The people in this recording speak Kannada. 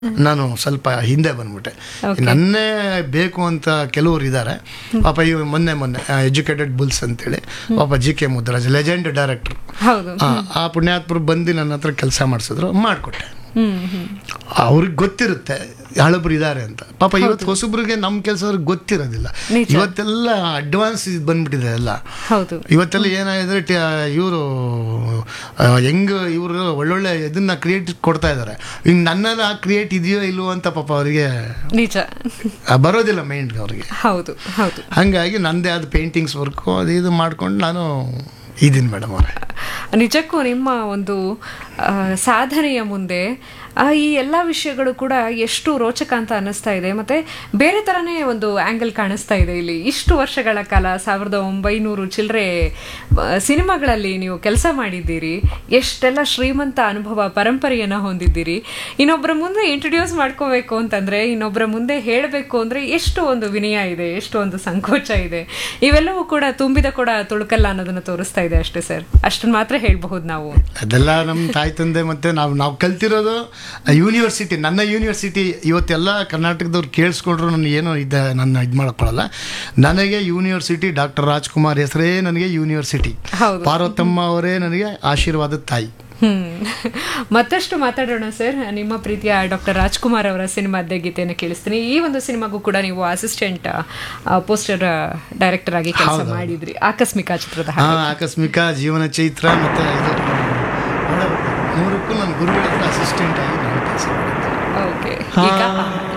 ನಾನು ಸ್ವಲ್ಪ ಹಿಂದೆ ಬಂದ್ಬಿಟ್ಟೆ ನನ್ನೇ ಬೇಕು ಅಂತ ಕೆಲವರು ಇದ್ದಾರೆ ಪಾಪ ಇವ್ ಮೊನ್ನೆ ಮೊನ್ನೆ ಎಜುಕೇಟೆಡ್ ಬುಲ್ಸ್ ಅಂತೇಳಿ ಪಾಪ G K Mudraj legend director ಹೌದು ಆ ಪುಣ್ಯಾತ್ಮರು ಬಂದು ನನ್ನ ಹತ್ರ ಕೆಲಸ ಮಾಡಿಸಿದ್ರು ಮಾಡಿಕೊಟ್ಟೆ ಹ್ಮ್ ಹ್ಮ್ ಅವ್ರಿಗೆ ಗೊತ್ತಿರುತ್ತೆ ಹಳಬ್ರು ಇದ್ದಾರೆ ಅಂತ ಪಾಪ ಇವತ್ತು ಹೊಸಬ್ರಿಗೆ ನಮ್ಮ ಕೆಲಸ ಅವ್ರಿಗೆ ಗೊತ್ತಿರೋದಿಲ್ಲ ನಿಜ. ಇವತ್ತೆಲ್ಲ ಅಡ್ವಾನ್ಸ್ ಬಂದ್ಬಿಟ್ಟಿದೆ ಎಲ್ಲ ಹೌದು ಇವತ್ತೆಲ್ಲ ಏನಾಗಿದೆ ಇವರು ಹೆಂಗ್ ಇವರು ಒಳ್ಳೊಳ್ಳೆ ಇದನ್ನ ಕ್ರಿಯೇಟ್ ಕೊಡ್ತಾ ಇದ್ದಾರೆ ಇನ್ನು ನನ್ನಲ್ಲಿ ಆ ಕ್ರಿಯೇಟ್ ಇದೆಯೋ ಇಲ್ವೋ ಅಂತ ಪಾಪ ಅವರಿಗೆ ನಿಜ ಬರೋದಿಲ್ಲ ಮೈಂಡ್ಗೆ ಅವ್ರಿಗೆ ಹೌದು ಹೌದು ಹಂಗಾಗಿ ನಂದೇ ಆದ ಪೇಂಟಿಂಗ್ಸ್ ವರ್ಕು ಅದು ಇದು ಮಾಡ್ಕೊಂಡು ನಾನು ಇದೀನಿ ಮೇಡಮ್ ಅವರೇ ನಿಜಕ್ಕೂ ನಿಮ್ಮ ಒಂದು ಆ, ಸಾಧನೆಯ ಮುಂದೆ ಆ, ಈ ಎಲ್ಲ ವಿಷಯಗಳು ಕೂಡ ಎಷ್ಟು ರೋಚಕ ಅಂತ ಅನ್ನಿಸ್ತಾ ಇದೆ ಮತ್ತೆ ಬೇರೆ ಥರನೇ ಒಂದು ಆ್ಯಂಗಲ್ ಕಾಣಿಸ್ತಾ ಇದೆ ಇಲ್ಲಿ ಇಷ್ಟು ವರ್ಷಗಳ ಕಾಲ ಸಾವಿರದ ಒಂಬೈನೂರು ಚಿಲ್ಲರೆ ಸಿನಿಮಾಗಳಲ್ಲಿ ನೀವು ಕೆಲಸ ಮಾಡಿದ್ದೀರಿ ಎಷ್ಟೆಲ್ಲ ಶ್ರೀಮಂತ ಅನುಭವ ಪರಂಪರೆಯನ್ನು ಹೊಂದಿದ್ದೀರಿ ಇನ್ನೊಬ್ಬರ ಮುಂದೆ ಇಂಟ್ರೊಡ್ಯೂಸ್ ಮಾಡ್ಕೋಬೇಕು ಅಂತಂದ್ರೆ ಇನ್ನೊಬ್ಬರ ಮುಂದೆ ಹೇಳಬೇಕು ಅಂದ್ರೆ ಎಷ್ಟು ಒಂದು ವಿನಯ ಇದೆ ಎಷ್ಟು ಒಂದು ಸಂಕೋಚ ಇದೆ ಇವೆಲ್ಲವೂ ಕೂಡ ತುಂಬಿದ ಕೂಡ ತುಳುಕಲ್ಲ ಅನ್ನೋದನ್ನ ತೋರಿಸ್ತಾ ಇದೆ ಅಷ್ಟೇ ಸರ್ ಅಷ್ಟನ್ನ ಮಾತ್ರ ಹೇಳ್ಬಹುದು ನಾವು ಅದೆಲ್ಲ ನಮ್ಮ ತಾಯಿ ತಂದೆ ಮತ್ತೆ ನಾವು ನಾವು ಕಲ್ತಿರೋದು ಯೂನಿವರ್ಸಿಟಿ ನನ್ನ ಯೂನಿವರ್ಸಿಟಿ ಇವತ್ತೆಲ್ಲ ಕರ್ನಾಟಕದವ್ರು ಕೇಳಿಸ್ಕೊಂಡ್ರು ನನ್ನ ಏನೋ ಇದೆ ನನ್ನ ಇದು ಮಾಡ್ಕೊಳ್ಳಲ್ಲ ನನಗೆ ಯೂನಿವರ್ಸಿಟಿ ಡಾಕ್ಟರ್ ರಾಜ್ಕುಮಾರ್ ಹೆಸರೇ ನನಗೆ ಯೂನಿವರ್ಸಿಟಿ ಹೌದು. ಪಾರ್ವತಮ್ಮ ಅವರೇ ನನಗೆ ಆಶೀರ್ವಾದದ ತಾಯಿ ಹ್ಮ್ ಮತ್ತಷ್ಟು ಮಾತಾಡೋಣ ಸರ್ ನಿಮ್ಮ ಪ್ರೀತಿಯ ಡಾಕ್ಟರ್ ರಾಜ್ಕುಮಾರ್ ಅವರ ಸಿನಿಮಾದ ಗೀತೆಯನ್ನು ಕೇಳಿಸ್ತೀನಿ ಈ ಒಂದು ಸಿನಿಮಾಗೂ ಕೂಡ ನೀವು ಅಸಿಸ್ಟೆಂಟ್ ಪೋಸ್ಟರ್ ಡೈರೆಕ್ಟರ್ ಆಗಿ ಕೆಲಸ ಮಾಡಿದ್ರಿ ಆಕಸ್ಮಿಕ ಚಿತ್ರದ ಹಾ ಆಕಸ್ಮಿಕ ಜೀವನ ಚೈತ್ರ ಮತ್ತೆ ಇದು ಮೂರಕ್ಕೂ ನನ್ನ ಗುರುಗಳ ಅಸಿಸ್ಟೆಂಟ್ ಆಗಿ ನಾನು ಕೆಲಸ ಮಾಡಿದ್ದೆ ಓಕೆ ಹಾ, ಈಗ